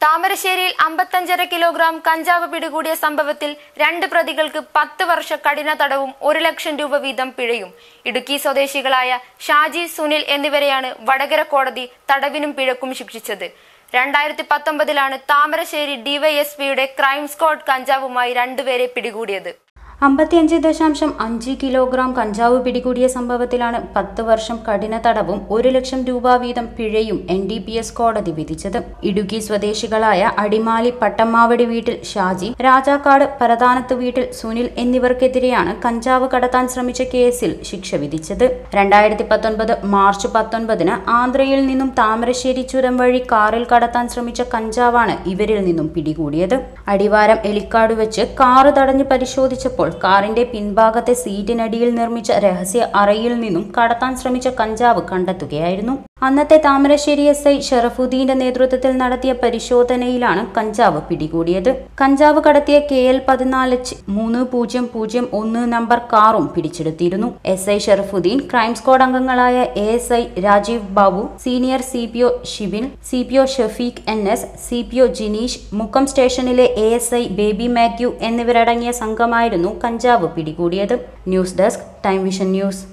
താമരശ്ശേരിയിൽ അമ്പത്തഞ്ചര കിലോഗ്രാം കഞ്ചാവ് പിടികൂടിയ സംഭവത്തിൽ രണ്ട് പ്രതികൾക്ക് പത്ത് വർഷ കഠിന തടവും ഒരു ലക്ഷം രൂപ വീതം പിഴയും ഇടുക്കി സ്വദേശികളായ ഷാജി സുനിൽ എന്നിവരെയാണ് വടകര കോടതി തടവിനും പിഴക്കും ശിക്ഷിച്ചത് രണ്ടായിരത്തി പത്തൊമ്പതിലാണ് താമരശ്ശേരി ഡിവൈഎസ്പിയുടെ ക്രൈം സ്ക്വാഡ് കഞ്ചാവുമായി രണ്ടുപേരെ പിടികൂടിയത് അമ്പത്തിയഞ്ച് ദശാംശം അഞ്ച് കിലോഗ്രാം കഞ്ചാവ് പിടികൂടിയ സംഭവത്തിലാണ് പത്ത് വർഷം കഠിന തടവും ഒരു ലക്ഷം രൂപ വീതം പിഴയും എൻ ഡി പി എസ് കോടതി വിധിച്ചത് ഇടുക്കി സ്വദേശികളായ അടിമാലി പട്ടമ്മാവടി വീട്ടിൽ ഷാജി രാജാക്കാട് പരതാനത്ത് വീട്ടിൽ സുനിൽ എന്നിവർക്കെതിരെയാണ് കഞ്ചാവ് കടത്താൻ ശ്രമിച്ച കേസിൽ ശിക്ഷ വിധിച്ചത് രണ്ടായിരത്തി പത്തൊൻപത് മാർച്ച് പത്തൊൻപതിന് ആന്ധ്രയിൽ നിന്നും താമരശ്ശേരി ചുരം വഴി കാറിൽ കടത്താൻ ശ്രമിച്ച കഞ്ചാവാണ് ഇവരിൽ നിന്നും പിടികൂടിയത് അടിവാരം എലിക്കാട് വെച്ച് കാറ് തടഞ്ഞ് പരിശോധിച്ചപ്പോൾ കാറിന്റെ പിൻഭാഗത്തെ സീറ്റിനടിയിൽ നിർമ്മിച്ച രഹസ്യ അറയിൽ നിന്നും കടത്താൻ ശ്രമിച്ച കഞ്ചാവ് കണ്ടെത്തുകയായിരുന്നു അന്നത്തെ താമരശ്ശേരി എസ് ഐ ഷറഫുദ്ദീന്റെ നേതൃത്വത്തിൽ നടത്തിയ പരിശോധനയിലാണ് കഞ്ചാവ് പിടികൂടിയത് കഞ്ചാവ് കടത്തിയ കെ എൽ പതിനാല് എച്ച് മൂന്ന് പൂജ്യം പൂജ്യം ഒന്ന് നമ്പർ കാറും പിടിച്ചെടുത്തിരുന്നു S I Sharafuddeen crime squad അംഗങ്ങളായ A S I Rajeev Babu senior C P O Shibin C P O Shafeeq N S C P O Jineesh Mukkam സ്റ്റേഷനിലെ A S I Baby Mathew എന്നിവരടങ്ങിയ സംഘമായിരുന്നു കഞ്ചാവ് പിടികൂടിയത് news desk Time Vision news